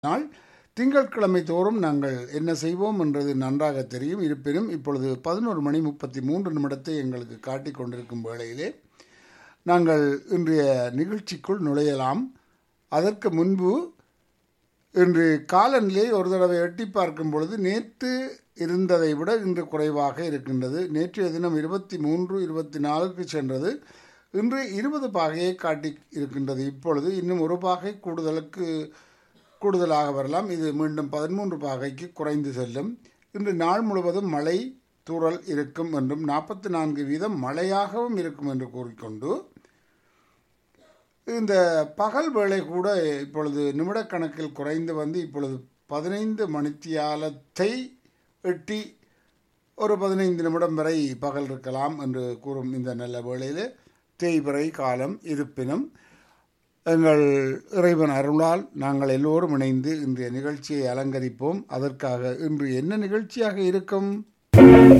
நாள் திங்கட்கிழமை தோறும் நாங்கள் என்ன செய்வோம் என்றது நன்றாக தெரியும் இருப்பினும் இப்பொழுது பதினோரு மணி முப்பத்தி மூன்று நிமிடத்தை எங்களுக்கு காட்டிக் கொண்டிருக்கும் வேளையிலே நாங்கள் இன்றைய நிகழ்ச்சிக்குள் நுழையலாம் அதற்கு முன்பு இன்று காலநிலை ஒரு தடவை எட்டி பார்க்கும் பொழுது நேற்று இருந்ததை விட இன்று குறைவாக இருக்கின்றது நேற்றைய தினம் இருபத்தி மூன்று இருபத்தி நாலுக்கு சென்றது இன்று இருபது பாகையை காட்டி இருக்கின்றது இப்பொழுது இன்னும் ஒரு பாகை கூடுதலுக்கு கூடுதலாக வரலாம் இது மீண்டும் பதிமூன்று பாகைக்கு குறைந்து செல்லும் இன்று நாள் முழுவதும் மழை தூறல் இருக்கும் என்றும் நாற்பத்தி நான்கு வீதம் மழையாகவும் இருக்கும் என்று கூறிக்கொண்டு இந்த பகல் வேளை கூட இப்பொழுது நிமிடக்கணக்கில் குறைந்து வந்து இப்பொழுது பதினைந்து மணித்தியாலத்தை எட்டி ஒரு பதினைந்து நிமிடம் வரை பகல் இருக்கலாம் என்று கூறும் இந்த நல்ல வேளையில் தேய்பிறை காலம் இருப்பினும் எங்கள் இறைவன் அருளால் நாங்கள் எல்லோரும் இணைந்து இன்றைய நிகழ்ச்சியை அலங்கரிப்போம் அதற்காக இன்று என்ன நிகழ்ச்சியாக இருக்கும்